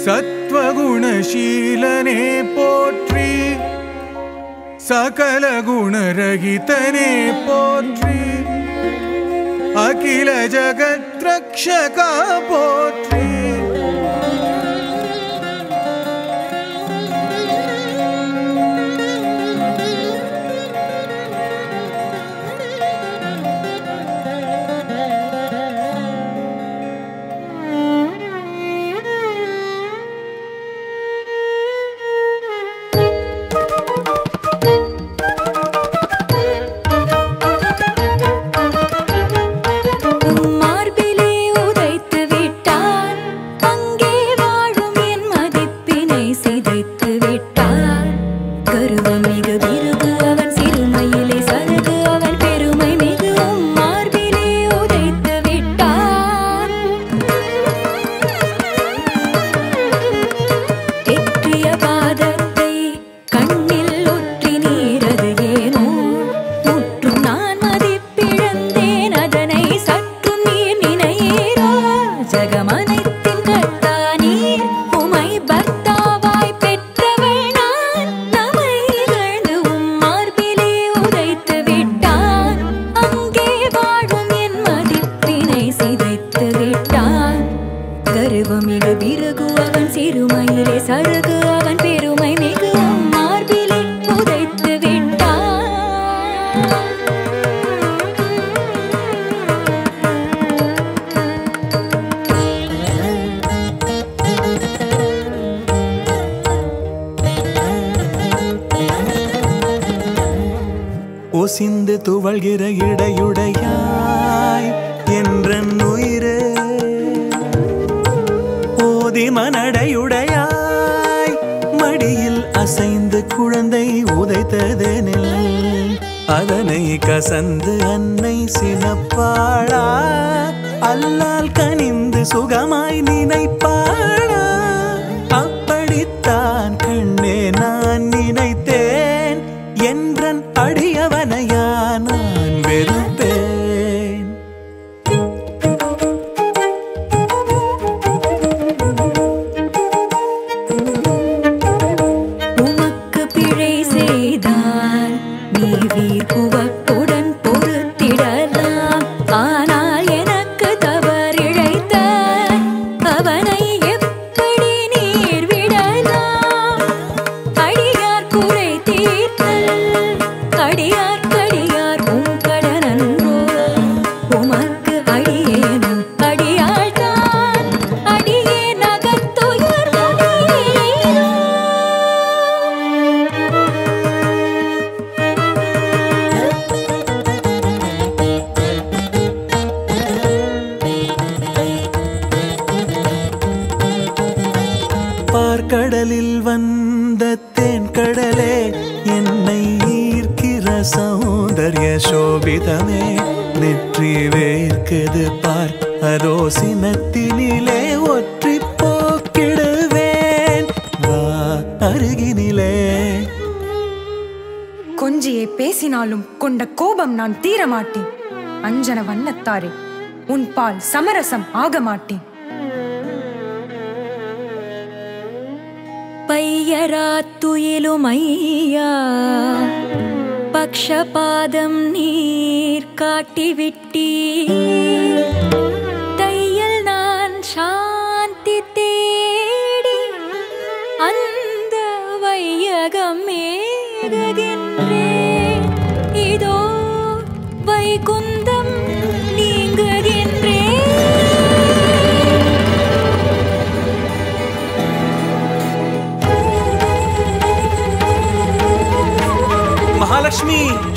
சத்வகுணசீலனே போற்றி சகல குணரகிதனே போற்றி அகில ஜகத் ரக்ஷகா போற்றி மார்பிலே உதைத்து விட்டார் அங்கே வாழும் என் மதிப்பினை சிதைத்து விட்டார் கருவம் மிகு விருகு அவன் சிறுமையிலே சருகு அவன் பெருமை மிகு மார்பிலே உதைத்து விட்டார் எற்றிய பாதத்தை கண்ணில் ஒற்றி நீரது ஏனோ முற்றும் நான் மதிப்பிழந்தேன் அதனை சற்றும் நீர் நினையீரோ ஜகமனைத்தின் கர்த்தா நீர் உமை பர்த்தாவாய் பெற்றவள் நான் நம்மை இகழ்ந்து உம் மார்பிலே உதைத்து விட்டான் அங்கே வாழும் என் மதிப்பினை சிதைத்து விட்டான் கருவமிகு பிறகு அவன் சிறுமையிலே சருகு அவன் பெருமை மிகு மார்பிலே உதைத்து விட்டான் ஒசிந்து துவள்கிற இடையுடையாய் என்றன் உயிரே ஓதி மனடையுடையாய் மடியில் அசைந்து குழந்தை உதைத்ததெனில் அதனை கசந்து அன்னை சினப்பாளா அல்லால் கனிந்து சுகமாய் நினைப்பாளா அப்படித்தான் கண்ணே நான் நினைத்தேன் என்றன் அடியவனையா நான் வெறுப்பேன் உமக்கு பிழை செய்தால் நீ வீர்குவப்புடன் பொறுத்திடலாம் ஆனால் எனக்கு தவறிழைத்த அவனை எப்படி நீர் விடலாம் அடியார் குறை தீர்த்தல் அடியார் கடியார் உம் கடனன்றோ உமக்கு அடியேனும் அடியாள்தான் அடியே நகத்துயர் முனியேனோ. பார்க்கடலில் வந்த தேன் கடலே என்னை ஈர்க்கிற சௌந்தர்ய சோபிதமே நெற்றி வேர்க்குது பார் அதோ சினத்தினிலே ஒற்றி போக்கிடுவேன் வா அருகினிலே கொஞ்சியை பேசினாலும் கொண்ட கோபம் நான் தீர மாட்டேன் அஞ்சன வண்ணத்தாரே உன் பால் சமரசம் ஆக மாட்டேன் பையராத்துயிலுமையா பக்ஷபாதம் நீர் காட்டிவிட்டீ தையல் நான் சாந்தி தேடி அந்த வையகம் மேகுகின்றேன் இதோ வைகுந்தம் நீங்குகின்றேன் மகாலட்சுமி